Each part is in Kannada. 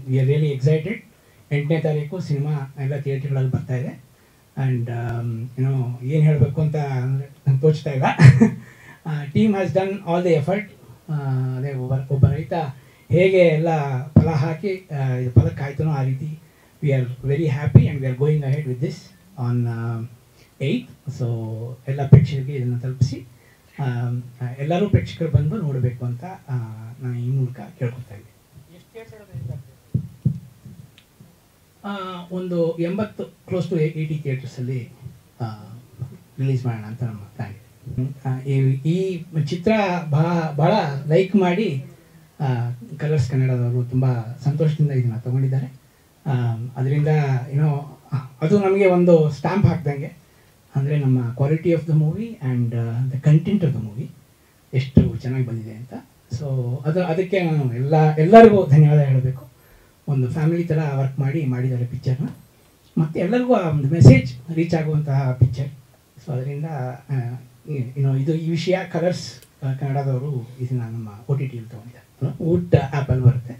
ವಿ ಆರ್ ರಿಯಲಿ ಎಕ್ಸೈಟೆಡ್ ಎಂಟನೇ ತಾರೀಕು ಸಿನಿಮಾ ಎಲ್ಲ ಥಿಯೇಟ್ರ್ಗಳಲ್ಲಿ ಬರ್ತಾ ಇದೆ ಆ್ಯಂಡ್ ಏನೋ ಏನು ಹೇಳಬೇಕು ಅಂತ ಅಂದರೆ ನಂಗೆ ತೋಚ್ತಾ ಇಲ್ಲ team has done all the effort ಅದೇ ಒಬ್ಬ ಒಬ್ಬ ರೈತ ಹೇಗೆ ಎಲ್ಲ ಫಲ ಹಾಕಿ ಆ, ಇದು ಫಲ ಕಾಯ್ತಾನೋ ಆ ರೀತಿ we are very happy and we are going ahead with this on eight so ಎಲ್ಲ ಪ್ರೇಕ್ಷಕರಿಗೆ ಇದನ್ನು ತಲುಪಿಸಿ ಆಮ್, ಎಲ್ಲರೂ ಪ್ರೇಕ್ಷಕರು ಬಂದು ನೋಡಬೇಕು ಅಂತ ಆ, ನಾನು ಈ ಮೂಲಕ ಕೇಳ್ಕೊತಾ ಇದ್ದೀನಿ ಆ, ಒಂದು ಎಂಬತ್ತು ಕ್ಲೋಸ್ ಟು ಏಯ್ಟಿ ಥಿಯೇಟರ್ಸಲ್ಲಿ ರಿಲೀಸ್ ಮಾಡೋಣ ಅಂತ ನಮ್ಮ ಪ್ಲ್ಯಾನ್ ಇದೆ ಆ, ಈ- ಈ ಚಿತ್ರ ಬಹಳ ಬಹಳ ಲೈಕ್ ಮಾಡಿ ಕಲರ್ಸ್ ಕನ್ನಡದವರು ತುಂಬ ಸಂತೋಷದಿಂದ ಇದನ್ನು ತಗೊಂಡಿದ್ದಾರೆ ಅದರಿಂದ ಏನೋ ಅದು ನಮಗೆ ಒಂದು ಸ್ಟ್ಯಾಂಪ್ ಹಾಕ್ದಂಗೆ ಅಂದರೆ ನಮ್ಮ quality of the movie and the content of the movie ಎಷ್ಟು ಚೆನ್ನಾಗಿ ಬಂದಿದೆ ಅಂತ ಸೊ ಅದು ಅದಕ್ಕೆ ನಾನು ಎಲ್ಲ ಎಲ್ಲರಿಗೂ ಧನ್ಯವಾದ ಹೇಳಬೇಕು ಒಂದು ಫ್ಯಾಮಿಲಿ ಥರ ವರ್ಕ್ ಮಾಡಿ ಮಾಡಿದ್ದಾರೆ ಪಿಕ್ಚರ್ನ ಮತ್ತು ಎಲ್ಲರಿಗೂ ಆ ಒಂದು ಮೆಸೇಜ್ ರೀಚ್ ಆಗುವಂತಹ ಪಿಕ್ಚರ್ ಸೊ ಅದರಿಂದ ಏನು ಇದು ಈ ವಿಷಯ ಕಲರ್ಸ್ ಕನ್ನಡದವರು ಇದನ್ನು ನಮ್ಮ ಒ ಟಿ ಟಿಯಲ್ಲಿ ತೊಗೊಂಡಿದ್ದಾರೆ ವುಡ್ ಆ್ಯಪಲ್ಲಿ ಬರುತ್ತೆ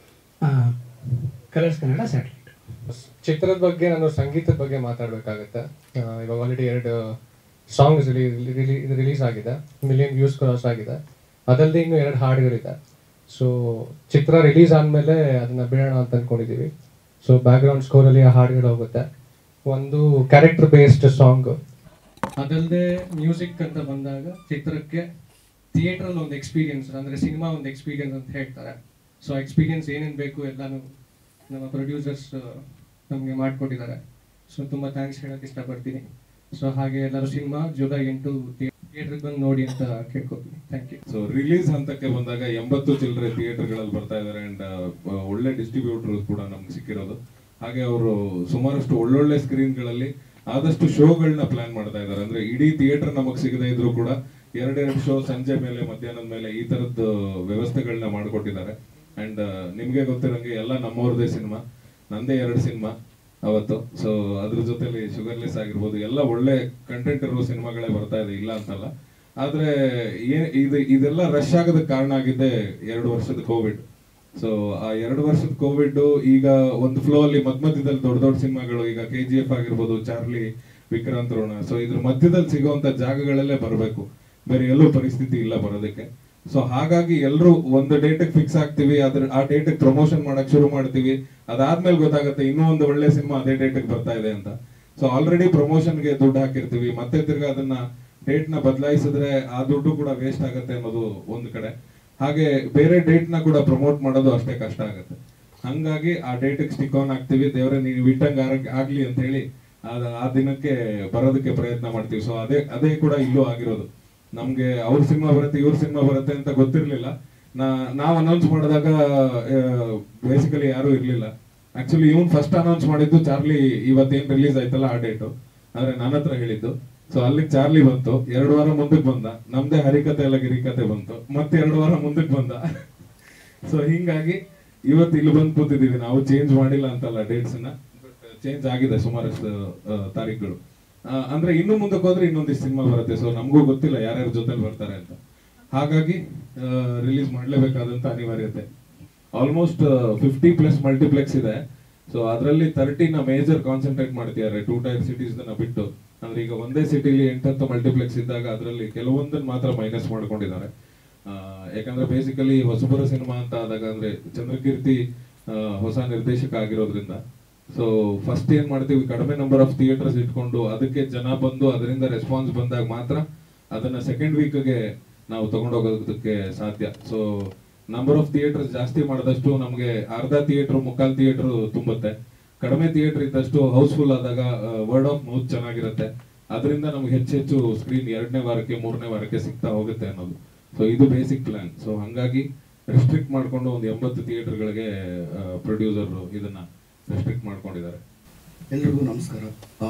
ಕಲರ್ಸ್ ಕನ್ನಡ ಸ್ಯಾಟಲೈಟ್ ಚಿತ್ರದ ಬಗ್ಗೆ ನಾನು ಸಂಗೀತದ ಬಗ್ಗೆ ಮಾತಾಡಬೇಕಾಗತ್ತೆ ಇವಾಗ ಆಲ್ರೆಡಿ ಎರಡು ಸಾಂಗ್ಸ್ ರಿಲೀಸ್ ಆಗಿದೆ ಮಿಲಿಯನ್ ವ್ಯೂಸ್ ಕ್ರಾಸ್ ಆಗಿದೆ ಅದಲ್ಲದೆ ಇನ್ನು ಎರಡು ಹಾಡುಗಳಿದೆ ಸೊ ಚಿತ್ರ ರಿಲೀಸ್ ಆದಮೇಲೆ ಅದನ್ನ ಬಿಡೋಣ ಅಂತ ಅನ್ಕೊಂಡಿದ್ದೀವಿ ಸೊ ಬ್ಯಾಕ್ಗ್ರೌಂಡ್ ಸ್ಕೋರಲ್ಲಿ ಆ ಹಾಡುಗಳು ಹೋಗುತ್ತೆ ಒಂದು ಕ್ಯಾರೆಕ್ಟರ್ ಬೇಸ್ಡ್ ಸಾಂಗ್ ಅದಲ್ಲದೆ ಮ್ಯೂಸಿಕ್ ಅಂತ ಬಂದಾಗ ಚಿತ್ರಕ್ಕೆ ಥಿಯೇಟ್ರಲ್ಲಿ ಒಂದು ಎಕ್ಸ್ಪೀರಿಯನ್ಸ್ ಅಂದರೆ ಸಿನಿಮಾ ಒಂದು ಎಕ್ಸ್ಪೀರಿಯನ್ಸ್ ಅಂತ ಹೇಳ್ತಾರೆ ಸೊ ಎಕ್ಸ್ಪೀರಿಯನ್ಸ್ ಏನೇನು ಬೇಕು ಎಲ್ಲಾನು ನಮ್ಮ ಪ್ರೊಡ್ಯೂಸರ್ಸ್ ನಮಗೆ ಮಾಡಿಕೊಟ್ಟಿದ್ದಾರೆ ಸೊ ತುಂಬ ಥ್ಯಾಂಕ್ಸ್ ಹೇಳೋಕೆ ಇಷ್ಟಪಡ್ತೀನಿ ಸೊ ಹಾಗೆ ಎಲ್ಲರೂ ಸಿನಿಮಾ ಜುಲೈ ಎಂಟು ಥಿಯೇಟ್ರಿಗೆ ಬಂದು ನೋಡಿ ಅಂತ ಕೇಳ್ಕೊತೀನಿ ಥ್ಯಾಂಕ್ ಯು ಸೊ ರಿಲೀಸ್ ಹಂತಕ್ಕೆ ಬಂದಾಗ ಎಂಬತ್ತು ಚಿಲ್ಲರೆ ಥಿಯೇಟರ್ಗಳಲ್ಲಿ ಬರ್ತಾ ಇದ್ದಾರೆ ಅಂಡ್ ಒಳ್ಳೆ ಡಿಸ್ಟ್ರಿಬ್ಯೂಟರ್ ಕೂಡ ನಮ್ಗೆ ಸಿಕ್ಕಿರೋದು ಹಾಗೆ ಅವರು ಸುಮಾರಷ್ಟು ಒಳ್ಳೊಳ್ಳೆ ಸ್ಕ್ರೀನ್ಗಳಲ್ಲಿ ಆದಷ್ಟು ಶೋಗಳನ್ನ ಪ್ಲಾನ್ ಮಾಡ್ತಾ ಇದ್ದಾರೆ ಅಂದ್ರೆ ಇಡೀ ಥಿಯೇಟರ್ ನಮಗ್ ಸಿಗದೇ ಇದ್ರು ಕೂಡ ಎರಡೆರಡು ಶೋ ಸಂಜೆ ಮೇಲೆ ಮಧ್ಯಾಹ್ನದ ಮೇಲೆ ಈ ತರದ್ದು ವ್ಯವಸ್ಥೆಗಳನ್ನ ಮಾಡಿಕೊಟ್ಟಿದ್ದಾರೆ ಅಂಡ್ ನಿಮ್ಗೆ ಗೊತ್ತಿರಂಗೆ ಎಲ್ಲ ನಮ್ಮವ್ರದೇ ಸಿನಿಮಾ ನಂದೇ ಎರಡು ಸಿನಿಮಾ ಅವತ್ತು ಸೊ ಅದ್ರ ಜೊತೆಲಿ ಶುಗರ್ಲೆಸ್ ಆಗಿರ್ಬೋದು ಎಲ್ಲ ಒಳ್ಳೆ ಕಂಟೆಂಟ್ ಇರೋ ಸಿನಿಮಾಗಳೇ ಬರ್ತಾ ಇದೆ ಇಲ್ಲ ಅಂತಲ್ಲ ಆದ್ರೆ ಏನ್ ಇದು ಇದೆಲ್ಲ ರಶ್ ಆಗೋದಕ್ಕೆ ಕಾರಣ ಆಗಿದ್ದೆ ಎರಡು ವರ್ಷದ ಕೋವಿಡ್ ಸೊ ಆ ಎರಡು ವರ್ಷದ ಕೋವಿಡ್ ಈಗ ಒಂದು ಫ್ಲೋ ಅಲ್ಲಿ ಮಧ್ಯ ಮಧ್ಯದಲ್ಲಿ ದೊಡ್ಡ ದೊಡ್ಡ ಸಿನಿಮಾಗಳು ಈಗ ಕೆ ಜಿ ಎಫ್ ಆಗಿರ್ಬೋದು ಚಾರ್ಲಿ ವಿಕ್ರಾಂತ್ ರೋಣ ಸೊ ಇದ್ರ ಮಧ್ಯದಲ್ಲಿ ಸಿಗುವಂತ ಜಾಗಗಳಲ್ಲೇ ಬರಬೇಕು ಬೇರೆ ಎಲ್ಲೂ ಪರಿಸ್ಥಿತಿ ಇಲ್ಲ ಬರೋದಕ್ಕೆ ಸೊ ಹಾಗಾಗಿ ಎಲ್ಲರೂ ಒಂದು ಡೇಟಿಗೆ ಫಿಕ್ಸ್ ಆಗ್ತೀವಿ ಅದ್ರ ಆ ಡೇಟಿಗೆ ಪ್ರಮೋಷನ್ ಮಾಡಕ್ ಶುರು ಮಾಡ್ತೀವಿ ಅದಾದ್ಮೇಲೆ ಗೊತ್ತಾಗುತ್ತೆ ಇನ್ನೂ ಒಂದು ಒಳ್ಳೆ ಸಿನಿಮಾ ಅದೇ ಡೇಟಿಗೆ ಬರ್ತಾ ಇದೆ ಅಂತ ಸೊ ಆಲ್ರೆಡಿ ಪ್ರಮೋಷನ್ಗೆ ದುಡ್ಡು ಹಾಕಿರ್ತೀವಿ ಮತ್ತೆ ತಿರ್ಗಾ ಅದನ್ನ ಡೇಟ್ ನ ಬದಲಾಯಿಸಿದ್ರೆ ಆ ದುಡ್ಡು ಕೂಡ ವೇಸ್ಟ್ ಆಗುತ್ತೆ ಅನ್ನೋದು ಒಂದು ಕಡೆ ಹಾಗೆ ಬೇರೆ ಡೇಟ್ ನ ಕೂಡ ಪ್ರಮೋಟ್ ಮಾಡೋದು ಅಷ್ಟೇ ಕಷ್ಟ ಆಗುತ್ತೆ ಹಂಗಾಗಿ ಆ ಡೇಟಿಗೆ ಸ್ಟಿಕ್ ಆನ್ ಆಗ್ತೀವಿ ದೇವರೇ ನೀವು ಇಟ್ಟಂಗ ಆಗ್ಲಿ ಅಂತ ಹೇಳಿ ಅದ- ಆ ದಿನಕ್ಕೆ ಬರೋದಕ್ಕೆ ಪ್ರಯತ್ನ ಮಾಡ್ತೀವಿ ಸೊ ಅದೇ ಅದೇ ಕೂಡ ಇಲ್ಲೂ ಆಗಿರೋದು ನಮ್ಗೆ ಅವ್ರ ಸಿನಿಮಾ ಬರುತ್ತೆ ಇವ್ರ ಸಿನಿಮಾ ಬರುತ್ತೆ ಅಂತ ಗೊತ್ತಿರ್ಲಿಲ್ಲ ನಾ ನಾವ್ ಅನೌನ್ಸ್ ಮಾಡಿದಾಗ ಬೇಸಿಕಲಿ ಯಾರು ಇರ್ಲಿಲ್ಲ ಆಕ್ಚುಲಿ ಇವನ್ ಫಸ್ಟ್ ಅನೌನ್ಸ್ ಮಾಡಿದ್ದು ಚಾರ್ಲಿ ಇವತ್ತೇನ್ ರಿಲೀಸ್ ಆಯ್ತಲ್ಲ ಆ ಡೇಟು ಆದ್ರೆ ನನ್ನ ಹತ್ರ ಹೇಳಿದ್ದು ಸೊ ಅಲ್ಲಿ ಚಾರ್ಲಿ ಬಂತು ಎರಡು ವಾರ ಮುಂದಕ್ಕೆ ಬಂದ ನಮ್ದೇ ಹರಿಕತೆ ಎಲ್ಲ ಗಿರಿಕತೆ ಬಂತು ಮತ್ತೆ ಎರಡು ವಾರ ಮುಂದಕ್ಕೆ ಬಂದ ಸೊ ಹಿಂಗಾಗಿ ಇವತ್ತು ಇಲ್ಲಿ ಬಂದು ಕೂತಿದೀವಿ ನಾವು ಚೇಂಜ್ ಮಾಡಿಲ್ಲ ಅಂತಲ್ಲ ಡೇಟ್ಸ್ ನ ಚೇಂಜ್ ಆಗಿದೆ ಸುಮಾರಷ್ಟು ಆ, ತಾರೀಖುಗಳು ಆ, ಅಂದ್ರೆ ಇನ್ನು ಮುಂದಕ್ಕೆ ಹೋದ್ರೆ ಇನ್ನೊಂದಿಷ್ಟು ಸಿನಿಮಾ ಬರುತ್ತೆ ಸೊ ನಮಗೂ ಗೊತ್ತಿಲ್ಲ ಯಾರ್ಯಾರ ಜೊತೆಲಿ ಬರ್ತಾರೆ ಅಂತ ಹಾಗಾಗಿ ರಿಲೀಸ್ ಮಾಡ್ಲೇಬೇಕಾದಂತ ಅನಿವಾರ್ಯತೆ ಆಲ್ಮೋಸ್ಟ್ ಫಿಫ್ಟಿ ಪ್ಲಸ್ ಮಲ್ಟಿಪ್ಲೆಕ್ಸ್ ಇದೆ ಸೊ ಅದರಲ್ಲಿ ತರ್ಟಿನ ಮೇಜರ್ ಕಾನ್ಸಂಟ್ರೇಟ್ ಮಾಡ್ತಿದ್ದಾರೆ ಟೂ ಟೈರ್ ಸಿಟೀಸ್ ಬಿಟ್ಟು ಅಂದ್ರೆ ಈಗ ಒಂದೇ ಸಿಟಿಲಿ ಎಂಟತ್ತು ಮಲ್ಟಿಪ್ಲೆಕ್ಸ್ ಇದ್ದಾಗ ಅದರಲ್ಲಿ ಕೆಲವೊಂದನ್ನ ಮಾತ್ರ ಮೈನಸ್ ಮಾಡ್ಕೊಂಡಿದ್ದಾರೆ ಆ, ಯಾಕಂದ್ರೆ ಬೇಸಿಕಲಿ ಹೊಸಬರ ಸಿನಿಮಾ ಅಂತ ಆದಾಗ ಅಂದ್ರೆ ಚಂದ್ರಕೀರ್ತಿ ಆ, ಹೊಸ ನಿರ್ದೇಶಕ ಆಗಿರೋದ್ರಿಂದ ಸೊ ಫಸ್ಟ್ ಏನ್ ಮಾಡ್ತೀವಿ ಕಡಿಮೆ ನಂಬರ್ ಆಫ್ ಥಿಯೇಟರ್ಸ್ ಇಟ್ಕೊಂಡು ಅದಕ್ಕೆ ಜನ ಬಂದು ಅದರಿಂದ ರೆಸ್ಪಾನ್ಸ್ ಬಂದಾಗ ಮಾತ್ರ ಅದನ್ನ ಸೆಕೆಂಡ್ ವೀಕ್ಗೆ ನಾವು ತಗೊಂಡೋಗೋದಕ್ಕೆ ಸಾಧ್ಯ ಸೊ ನಂಬರ್ ಆಫ್ ಥಿಯೇಟರ್ಸ್ ಜಾಸ್ತಿ ಮಾಡಿದಷ್ಟು ನಮಗೆ ಅರ್ಧ ಥಿಯೇಟರ್ ಮುಕ್ಕಾಲ್ ಥಿಯೇಟರ್ ತುಂಬುತ್ತೆ ಕಡಿಮೆ ಥಿಯೇಟರ್ ಇದ್ದಷ್ಟು ಹೌಸ್ಫುಲ್ ಆದಾಗ ವರ್ಡ್ ಆಫ್ ಮೌತ್ ಚೆನ್ನಾಗಿರುತ್ತೆ ಅದರಿಂದ ನಮ್ಗೆ ಹೆಚ್ಚೆಚ್ಚು ಸ್ಕ್ರೀನ್ ಎರಡನೇ ವಾರಕ್ಕೆ ಮೂರನೇ ವಾರಕ್ಕೆ ಸಿಗ್ತಾ ಹೋಗುತ್ತೆ ಅನ್ನೋದು ಸೊ ಇದು ಬೇಸಿಕ್ ಪ್ಲಾನ್ ಸೊ ಹಂಗಾಗಿ ರೆಸ್ಟ್ರಿಕ್ಟ್ ಮಾಡ್ಕೊಂಡು ಒಂದು ಎಂಬತ್ತು ಥಿಯೇಟರ್ಗಳಿಗೆ ಪ್ರೊಡ್ಯೂಸರ್ ಇದನ್ನ ರೆಸ್ಟ್ರಿಕ್ಟ್ ಮಾಡ್ಕೊಂಡಿದ್ದಾರೆ ಎಲ್ರಿಗೂ ನಮಸ್ಕಾರ ಆ,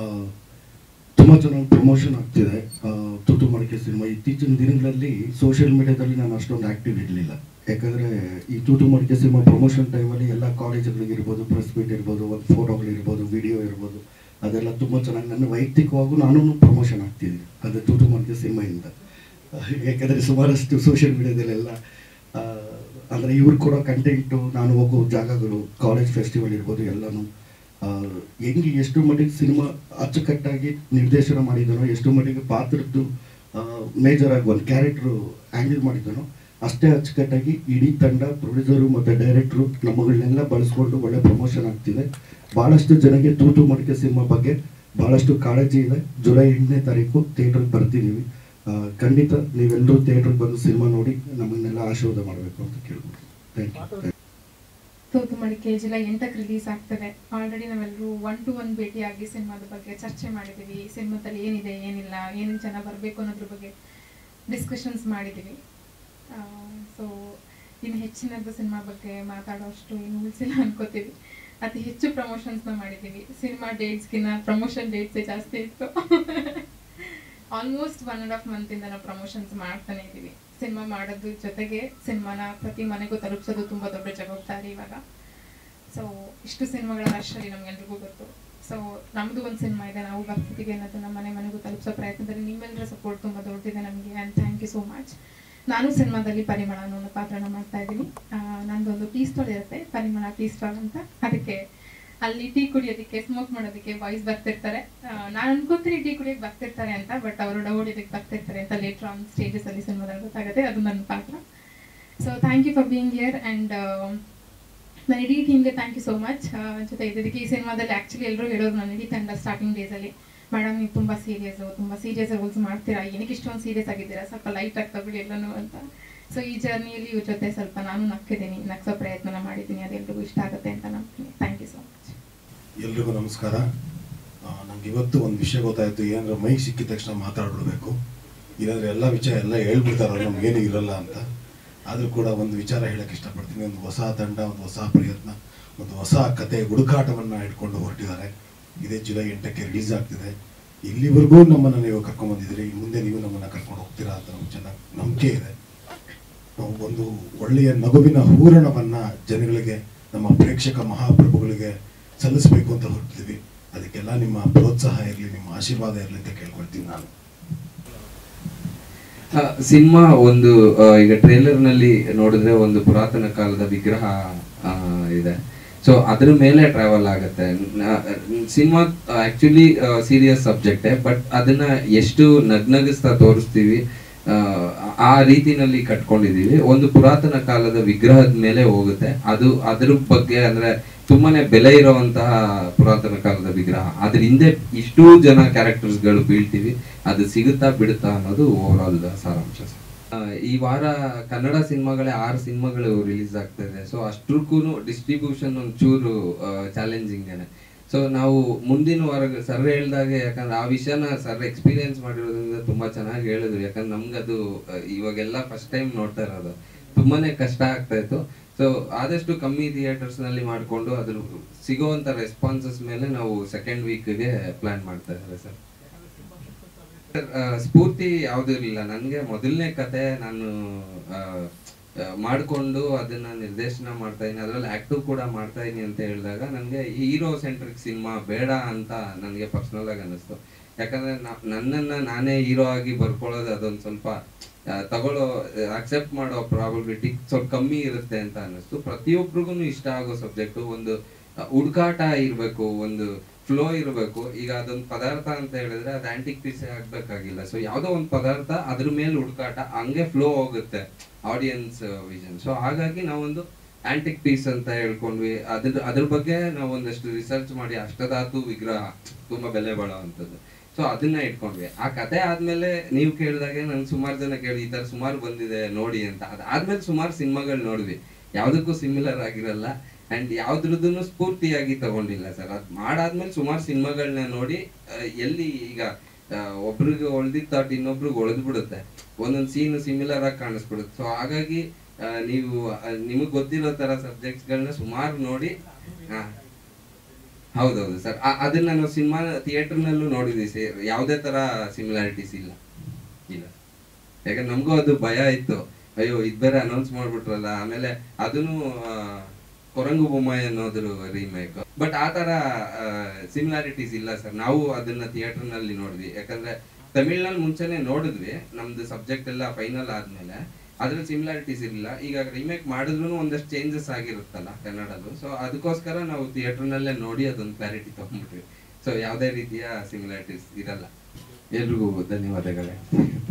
ತುಂಬ ಚೆನ್ನಾಗಿ ಪ್ರಮೋಷನ್ ಆಗ್ತಿದೆ ಆ, ತುತು ಮಡಿಕೆ ಸಿನಿಮಾ ಇತ್ತೀಚಿನ ದಿನಗಳಲ್ಲಿ ಸೋಷಿಯಲ್ ಮೀಡಿಯಾದಲ್ಲಿ ನಾನು ಅಷ್ಟೊಂದು ಆಕ್ಟಿವ್ ಇರಲಿಲ್ಲ ಯಾಕಂದರೆ ಈ ತೂತು ಮಡಿಕೆ ಸಿನಿಮಾ ಪ್ರಮೋಷನ್ ಟೈಮಲ್ಲಿ ಎಲ್ಲ ಕಾಲೇಜುಗಳಿಗಿರ್ಬೋದು ಪ್ರೆಸ್ ಮೀಟ್ ಇರ್ಬೋದು ಒಂದು ಫೋಟೋಗಳಿರ್ಬೋದು ವಿಡಿಯೋ ಇರ್ಬೋದು ಅದೆಲ್ಲ ತುಂಬ ಚೆನ್ನಾಗಿ ನನ್ನ ವೈಯಕ್ತಿಕವಾಗೂ ನಾನು ಪ್ರಮೋಷನ್ ಆಗ್ತಿದ್ದೀನಿ ಅದು ತೂತು ಮಡಿಕೆ ಸಿನಿಮಾಯಿಂದ ಯಾಕಂದರೆ ಸುಮಾರಷ್ಟು ಸೋಷಿಯಲ್ ಮೀಡಿಯಾದಲ್ಲೆಲ್ಲ ಆ, ಅಂದರೆ ಇವ್ರು ಕೊಡೋ ಕಂಟೆಂಟು ನಾನು ಹೋಗೋ ಜಾಗಗಳು ಕಾಲೇಜ್ ಫೆಸ್ಟಿವಲ್ ಇರ್ಬೋದು ಎಲ್ಲನೂ ಆ, ಹೆಂಗೆ ಎಷ್ಟು ಮಟ್ಟಿಗೆ ಸಿನಿಮಾ ಅಚ್ಚುಕಟ್ಟಾಗಿ ನಿರ್ದೇಶನ ಮಾಡಿದನೋ ಎಷ್ಟು ಮಟ್ಟಿಗೆ ಪಾತ್ರದ್ದು ಮೇಜರ್ ಆಗಿ ಒಂದು ಕ್ಯಾರೆಕ್ಟ್ರು ಹ್ಯಾಂಡಲ್ ಮಾಡಿದನೋ ಅಷ್ಟೇ ಅಚ್ಚುಕಟ್ಟಾಗಿ ಇಡೀ ತಂಡ ಪ್ರೊಡ್ಯೂಸರು ಮತ್ತು ಡೈರೆಕ್ಟ್ರು ನಮ್ಮಗಳನ್ನೆಲ್ಲ ಬಳಸ್ಕೊಂಡು ಒಳ್ಳೆ ಪ್ರಮೋಷನ್ ಆಗ್ತಿದೆ ಭಾಳಷ್ಟು ಜನಕ್ಕೆ ತೂತು ಮಡಿಕೆ ಸಿನಿಮಾ ಬಗ್ಗೆ ಭಾಳಷ್ಟು ಕಾಳಜಿ ಇದೆ ಜುಲೈ ಎಂಟನೇ ತಾರೀಕು ಥಿಯೇಟ್ರಿಗೆ ಬರ್ತಿದ್ದೀವಿ ಆ, ಖಂಡಿತ ನೀವೆಲ್ಲರೂ ಥಿಯೇಟ್ರಿಗೆ ಬಂದು ಸಿನಿಮಾ ನೋಡಿ ನಮ್ಮನ್ನೆಲ್ಲ ಆಶೀರ್ವಾದ ಮಾಡಬೇಕು ಅಂತ ಕೇಳ್ಬೋದು ಥ್ಯಾಂಕ್ ಯು ತೂತು ಮಡಿಕೆ ಜುಲೈ ಎಂಟಕ್ಕೆ ರಿಲೀಸ್ ಆಗ್ತದೆ ಆಲ್ರೆಡಿ ನಾವೆಲ್ಲರೂ ಒನ್ ಟು ಒನ್ ಭೇಟಿಯಾಗಿ ಸಿನಿಮಾದ ಬಗ್ಗೆ ಚರ್ಚೆ ಮಾಡಿದ್ದೀವಿ ಸಿನಿಮಾದಲ್ಲಿ ಏನಿದೆ ಏನಿಲ್ಲ ಏನೇನು ಜನ ಬರಬೇಕು ಅನ್ನೋದ್ರ ಬಗ್ಗೆ ಡಿಸ್ಕಷನ್ಸ್ ಮಾಡಿದ್ದೀವಿ ಸೊ ಇನ್ನು ಹೆಚ್ಚಿನದ್ದು ಸಿನಿಮಾ ಬಗ್ಗೆ ಮಾತಾಡೋಷ್ಟು ಏನು ಉಳಿಸಿಲ್ಲ ಅನ್ಕೋತೀವಿ ಅತಿ ಹೆಚ್ಚು ಪ್ರಮೋಷನ್ಸ್ನ ಮಾಡಿದ್ದೀವಿ ಸಿನಿಮಾ ಡೇಟ್ಸ್ಗಿನ್ನ ಪ್ರಮೋಷನ್ ಡೇಟ್ಸೇ ಜಾಸ್ತಿ ಇತ್ತು ಆಲ್ಮೋಸ್ಟ್ ಒನ್ ಆ್ಯಂಡ್ ಹಾಫ್ ಮಂತಿಂದ ನಾವು ಪ್ರಮೋಷನ್ಸ್ ಮಾಡ್ತಾನೆ ಇದ್ದೀವಿ ಸಿನಿಮಾ ಮಾಡೋದ್ರ ಜೊತೆಗೆ ಸಿನಿಮಾನ ಪ್ರತಿ ಮನೆಗೂ ತಲುಪಿಸೋದು ತುಂಬ ದೊಡ್ಡ ಜವಾಬ್ದಾರಿ ಇವಾಗ ಸೊ ಇಷ್ಟು ಸಿನಿಮಾಗಳ ರಶಲ್ಲಿ ನಮ್ಗೆಲ್ರಿಗೂ ಗೊತ್ತು ಸೊ ನಮ್ಮದು ಒಂದು ಸಿನಿಮಾ ಇದೆ ನಾವು ಬರ್ತಿದ್ದೀವಿ ಅನ್ನೋದು ನಮ್ಮ ಮನೆ ಮನೆಗೂ ತಲುಪಿಸೋ ಪ್ರಯತ್ನದಲ್ಲಿ ನಿಮ್ಮೆಲ್ಲರ ಸಪೋರ್ಟ್ ತುಂಬ ದೊಡ್ಡದಿದೆ ನಮಗೆ and thank you so much ನಾನು ಸಿನಿಮಾದಲ್ಲಿ ಪರಿಮಳ ಅನ್ನೋ ಒಂದು ಪಾತ್ರನ ಮಾಡ್ತಾ ಇದ್ದೀನಿ ನಂದೊಂದು ಟೀ ಸ್ಟಾಲ್ ಇರುತ್ತೆ ಪರಿಮಳ ಟೀ ಸ್ಟಾಲ್ ಅಂತ ಅದಕ್ಕೆ ಅಲ್ಲಿ ಟೀ ಕುಡಿಯೋದಕ್ಕೆ ಸ್ಮೋಕ್ ಮಾಡೋದಕ್ಕೆ ಬಾಯ್ಸ್ ಬರ್ತಿರ್ತಾರೆ ನಾನು ಅನ್ಕೊಂತೀನಿ ಟೀ ಕುಡಿಯೋಕೆ ಬರ್ತಿರ್ತಾರೆ ಅಂತ ಬಟ್ ಅವರು ಡೌಡಿಯೋದಕ್ಕೆ ಬರ್ತಿರ್ತಾರೆ ಅಂತ ಲೇಟರ್ ಆನ್ ಸ್ಟೇಜಸ್ ಅಲ್ಲಿ ಸಿನಿಮಾದಲ್ಲಿ ಗೊತ್ತಾಗುತ್ತೆ ಅದು ನನ್ನ ಪಾತ್ರ so thank you for being here and ನನ್ನ ಇಡೀ ಟೀಮ್ಗೆ ಥ್ಯಾಂಕ್ ಯು ಸೋ ಮಚ್ ಜೊತೆ ಇದಕ್ಕೆ ಈ ಸಿನಿಮಾದಲ್ಲಿ ಆ್ಯಕ್ಚುಲಿ ಎಲ್ಲರೂ ಹೇಳೋರು ನನ್ನ ಇಡೀ ತಂಡ ಸ್ಟಾರ್ಟಿಂಗ್ ಡೇಸಲ್ಲಿ ಮೇಡಮ್ ನೀವು ತುಂಬ ಸೀರಿಯಸ್ಸು ತುಂಬ ಸೀರಿಯಸ್ ರೋಲ್ಸ್ ಮಾಡ್ತೀರಾ ಏನಕ್ಕೆ ಇಷ್ಟೊಂದು ಸೀರಿಯಸ್ ಆಗಿದ್ದೀರಾ ಸ್ವಲ್ಪ ಲೈಟ್ ಆಗಿ ತಗೊಳ್ಳಿ ಎಲ್ಲನೂ ಅಂತ ಸೊ ಈ ಜರ್ನಿಯಲ್ಲಿ ಇವ್ರ ಜೊತೆ ಸ್ವಲ್ಪ ನಾನು ನಕ್ಕಿದ್ದೀನಿ ನಗ್ಸೋ ಪ್ರಯತ್ನ ಮಾಡಿದ್ದೀನಿ ಅದೆಲ್ರಿಗೂ ಇಷ್ಟ ಆಗುತ್ತೆ ಅಂತ ನಂಬ್ತೀನಿ ಥ್ಯಾಂಕ್ ಯು ಸೊ ಮಚ್ ಎಲ್ರಿಗೂ ನಮಸ್ಕಾರ ನಂಗೆ ಇವತ್ತು ಒಂದು ವಿಷಯ ಗೊತ್ತಾಯ್ತು ಏನಾದ್ರು ಮೈಕ್ ಸಿಕ್ಕಿದ ತಕ್ಷಣ ಮಾತಾಡ್ಬಿಡ್ಬೇಕು ಇಲ್ಲಾಂದ್ರೆ ಎಲ್ಲ ವಿಚಾರ ಎಲ್ಲ ಹೇಳ್ಬಿಡ್ತಾರಲ್ಲ ನಮ್ಗೇನು ಇರಲ್ಲ ಅಂತ ಆದರೂ ಕೂಡ ಒಂದು ವಿಚಾರ ಹೇಳಕ್ಕೆ ಇಷ್ಟಪಡ್ತೀನಿ ಒಂದು ಹೊಸ ತಂಡ ಒಂದು ಹೊಸ ಪ್ರಯತ್ನ ಒಂದು ಹೊಸ ಕತೆ ಹುಡುಕಾಟವನ್ನು ಇಟ್ಕೊಂಡು ಹೊರಟಿದ್ದಾರೆ ಇದೇ ಜುಲೈ ಎಂಟಕ್ಕೆ ರಿಲೀಸ್ ಆಗ್ತಿದೆ ಇಲ್ಲಿವರೆಗೂ ನಮ್ಮನ್ನು ನೀವು ಕರ್ಕೊಂಡ್ಬಂದಿದ್ದೀರಿ ಮುಂದೆ ನೀವು ನಮ್ಮನ್ನು ಕರ್ಕೊಂಡು ಹೋಗ್ತೀರಾ ಅಂತ ನಮ್ಗೆ ಚೆನ್ನಾಗಿ ನಂಬಿಕೆ ಇದೆ ನಾವು ಒಂದು ಒಳ್ಳೆಯ ನಗುವಿನ ಹೂರಣವನ್ನ ಜನಗಳಿಗೆ ನಮ್ಮ ಪ್ರೇಕ್ಷಕ ಮಹಾಪ್ರಭುಗಳಿಗೆ ಸಲ್ಲಿಸಬೇಕು ಅಂತ ಹೊರಟಿದ್ದೀವಿ ಅದಕ್ಕೆಲ್ಲ ನಿಮ್ಮ ಪ್ರೋತ್ಸಾಹ ಇರಲಿ ನಿಮ್ಮ ಆಶೀರ್ವಾದ ಇರಲಿ ಅಂತ ಕೇಳ್ಕೊಳ್ತೀನಿ ನಾನು ಸಿನಿಮಾ ಒಂದು ಆ, ಈಗ ಟ್ರೇಲರ್ ನಲ್ಲಿ ನೋಡಿದ್ರೆ ಒಂದು ಪುರಾತನ ಕಾಲದ ವಿಗ್ರಹ ಆ, ಇದೆ ಸೊ ಅದ್ರ ಮೇಲೆ ಟ್ರಾವೆಲ್ ಆಗುತ್ತೆ cinema actually serious subject but ಅದನ್ನ ಎಷ್ಟು ನಗ್ನಗಿಸ್ತಾ ತೋರಿಸ್ತೀವಿ ಆ, ಆ ರೀತಿನಲ್ಲಿ ಕಟ್ಕೊಂಡಿದೀವಿ ಒಂದು ಪುರಾತನ ಕಾಲದ ವಿಗ್ರಹದ ಮೇಲೆ ಹೋಗುತ್ತೆ ಅದು ಅದ್ರ ಬಗ್ಗೆ ಅಂದ್ರೆ ತುಂಬಾನೇ ಬೆಲೆ ಇರುವಂತಹ ಪುರಾತನ ಕಾಲದ ವಿಗ್ರಹ ಅದ್ರ ಹಿಂದೆ ಇಷ್ಟೂ ಜನ ಕ್ಯಾರೆಕ್ಟರ್ಸ್ ಗಳು ಬೀಳ್ತೀವಿ ಅದು ಸಿಗುತ್ತಾ ಬಿಡುತ್ತಾ ಅನ್ನೋದು ಓವರ್ ಆಲ್ ಸಾರಾಂಶ ಸರ್. ಆ, ಈ ವಾರ ಕನ್ನಡ ಸಿನಿಮಾಗಳೇ ಆರು ಸಿನಿಮಾಗಳು ರಿಲೀಸ್ ಆಗ್ತಾ ಇದೆ ಸೊ ಅಷ್ಟಕ್ಕೂ ಡಿಸ್ಟ್ರಿಬ್ಯೂಷನ್ ಒಂಚೂರು ಚಾಲೆಂಜಿಂಗ್ ಸೊ ನಾವು ಮುಂದಿನ ವಾರ ಸರ್ ಹೇಳ್ದಾಗೆ ಯಾಕಂದ್ರೆ ಆ ವಿಷಯನ ಸರ್ ಎಕ್ಸ್ಪೀರಿಯನ್ಸ್ ಮಾಡಿರೋದ್ರಿಂದ ತುಂಬಾ ಚೆನ್ನಾಗಿ ಹೇಳಿದ್ರು ಯಾಕಂದ್ರೆ ನಮ್ಗದು ಆ, ಇವಾಗೆಲ್ಲ ಫಸ್ಟ್ ಟೈಮ್ ನೋಡ್ತಾ ಇರೋದು ತುಂಬಾನೇ ಕಷ್ಟ ಆಗ್ತಾ ಇತ್ತು ಸೊ ಆದಷ್ಟು ಕಮ್ಮಿ ಥಿಯೇಟರ್ಸ್ ನಲ್ಲಿ ಮಾಡ್ಕೊಂಡು ಅದ್ರ ಸಿಗೋವಂತ ರೆಸ್ಪಾನ್ಸಸ್ ಮೇಲೆ ನಾವು ಸೆಕೆಂಡ್ ವೀಕ್ಗೆ ಪ್ಲಾನ್ ಮಾಡ್ತಾ ಇದ್ದಾರೆ ಸರ್ ಸರ್, ಆ, ಸ್ಫೂರ್ತಿ ಯಾವ್ದು ಇರಲಿಲ್ಲ ನನಗೆ ಮೊದಲನೇ ಕತೆ ನಾನು ಆ, ಆ, ಮಾಡ್ಕೊಂಡು ಅದನ್ನ ನಿರ್ದೇಶನ ಮಾಡ್ತಾ ಇದೀನಿ ಅದ್ರಲ್ಲಿ ಆಕ್ಟಿವ್ ಕೂಡ ಮಾಡ್ತಾ ಇದೀನಿ ಅಂತ ಹೇಳಿದಾಗ ನನಗೆ ಹೀರೋ ಸೆಂಟ್ರಿಕ್ ಸಿನಿಮಾ ಬೇಡ ಅಂತ ನನಗೆ ಪರ್ಸನಲ್ ಆಗಿ ಅನಿಸ್ತು ಯಾಕಂದ್ರೆ ನಾ- ನನ್ನನ್ನ ನಾನೇ ಹೀರೋ ಆಗಿ ಬರ್ಕೊಳ್ಳೋದು ಅದೊಂದು ಸ್ವಲ್ಪ ಆ, ತಗೊಳ್ಳೋ ಅಕ್ಸೆಪ್ಟ್ ಮಾಡೋ ಪ್ರಾಬಬಿಲಿಟಿ ಸ್ವಲ್ಪ ಕಮ್ಮಿ ಇರುತ್ತೆ ಅಂತ ಅನ್ನಿಸ್ತು ಪ್ರತಿಯೊಬ್ಬರಿಗೂ ಇಷ್ಟ ಆಗೋ ಸಬ್ಜೆಕ್ಟ್ ಒಂದು ಆ, ಹುಡುಕಾಟ ಇರಬೇಕು ಒಂದು ಫ್ಲೋ ಇರಬೇಕು ಈಗ ಅದೊಂದು ಪದಾರ್ಥ ಅಂತ ಹೇಳಿದ್ರೆ ಅದು ಆಂಟಿಕ್ ಪೀಸ್ ಆಗ್ಬೇಕಾಗಿಲ್ಲ ಸೊ ಯಾವ್ದೋ ಒಂದು ಪದಾರ್ಥ ಅದ್ರ ಮೇಲೆ ಹುಡುಕಾಟ ಹಂಗೆ ಫ್ಲೋ ಹೋಗುತ್ತೆ ಆಡಿಯನ್ಸ್ ವಿಷನ್ ಸೊ ಹಾಗಾಗಿ ನಾವೊಂದು ಆಂಟಿಕ್ ಪೀಸ್ ಅಂತ ಹೇಳ್ಕೊಂಡ್ವಿ ಅದ್ರ ಅದ್ರ ಬಗ್ಗೆ ನಾವು ಒಂದಷ್ಟು ರಿಸರ್ಚ್ ಮಾಡಿ ಅಷ್ಟಧಾತು ವಿಗ್ರಹ ತುಂಬಾ ಬೆಲೆ ಬಾಳುವಂಥದ್ದು ಸೊ ಅದನ್ನ ಇಟ್ಕೊಂಡ್ವಿ ಆ ಕತೆ ಆದ್ಮೇಲೆ ನೀವು ಕೇಳಿದಾಗೆ ನನ್ಗೆ ಸುಮಾರು ಜನ ಕೇಳಿ ಈ ತರ ಸುಮಾರು ಬಂದಿದೆ ನೋಡಿ ಅಂತ ಅದಾದ್ಮೇಲೆ ಸುಮಾರು ಸಿನಿಮಾಗಳು ನೋಡ್ವಿ ಯಾವ್ದಕ್ಕೂ ಸಿಮಿಲರ್ ಆಗಿರಲ್ಲ ಅಂಡ್ ಯಾವ್ದ್ರದ್ದು ಸ್ಫೂರ್ತಿಯಾಗಿ ತಗೊಂಡಿಲ್ಲ ಸರ್ ಅದ್ ಮಾಡಾದ್ಮೇಲೆ ಸುಮಾರು ಸಿನಿಮಾಗಳನ್ನ ನೋಡಿ ಆ, ಎಲ್ಲಿ ಈಗ ಆ, ಒಬ್ರಿಗೆ ಹೊಳ್ದಿದ್ ಥಾಟ್ ಇನ್ನೊಬ್ರಿಗೆ ಹೊಳೆದ್ ಬಿಡುತ್ತೆ ಒಂದೊಂದ್ ಸೀನ್ ಸಿಮಿಲರ್ ಆಗಿ ಕಾಣಿಸ್ಬಿಡುತ್ತೆ ಸೊ ಹಾಗಾಗಿ ಆ, ನೀವು ನಿಮಗ್ ಗೊತ್ತಿರೋ ತರ ಸಬ್ಜೆಕ್ಟ್ಸ್ ಗಳನ್ನ ಸುಮಾರು ನೋಡಿ ಹಾ ಹೌದೌದು ಸರ್ ಅದನ್ನ ನಾವು ಸಿನಿಮಾ ಥಿಯೇಟರ್ ನಲ್ಲೂ ನೋಡಿದ್ವಿ ಸರ್ ಯಾವುದೇ ತರ ಸಿಮಿಲಾರಿಟೀಸ್ ಇಲ್ಲ ಇಲ್ಲ ಯಾಕಂದ್ರೆ ನಮಗೂ ಅದು ಭಯ ಇತ್ತು ಅಯ್ಯೋ ಇದ್ ಬೇರೆ ಅನೌನ್ಸ್ ಮಾಡ್ಬಿಟ್ರಲ್ಲ ಆಮೇಲೆ ಅದನ್ನು ಆ, ಕೊರಂಗು ಬೊಮ್ಮಾಯಿ ಅನ್ನೋದ್ರ ರೀಮೇಕ್ ಬಟ್ ಆ ತರ ಸಿಮಿಲಾರಿಟೀಸ್ ಇಲ್ಲ ಸರ್ ನಾವು ಅದನ್ನ ಥಿಯೇಟರ್ ನಲ್ಲಿ ನೋಡಿದ್ವಿ ಯಾಕಂದ್ರೆ ತಮಿಳ್ನಲ್ಲಿ ಮುಂಚೆನೆ ನೋಡಿದ್ವಿ ನಮ್ದು ಸಬ್ಜೆಕ್ಟ್ ಎಲ್ಲ ಫೈನಲ್ ಆದ್ಮೇಲೆ ಅದ್ರಲ್ಲಿ ಸಿಮಿಲಾರಿಟೀಸ್ ಇರಲಿಲ್ಲ ಈಗ ರಿಮೇಕ್ ಮಾಡಿದ್ರು ಒಂದಷ್ಟು ಚೇಂಜಸ್ ಆಗಿರುತ್ತಲ್ಲ ಕನ್ನಡದು ಸೊ ಅದಕ್ಕೋಸ್ಕರ ನಾವು ಥಿಯೇಟರ್ನಲ್ಲೇ ನೋಡಿ ಅದೊಂದು ಕ್ಲಾರಿಟಿ ತಗೊಂಡ್ಬಿಟ್ವಿ ಸೊ ಯಾವುದೇ ರೀತಿಯ ಸಿಮಿಲಾರಿಟೀಸ್ ಇರಲ್ಲ ಎಲ್ರಿಗೂ ಧನ್ಯವಾದಗಳೇ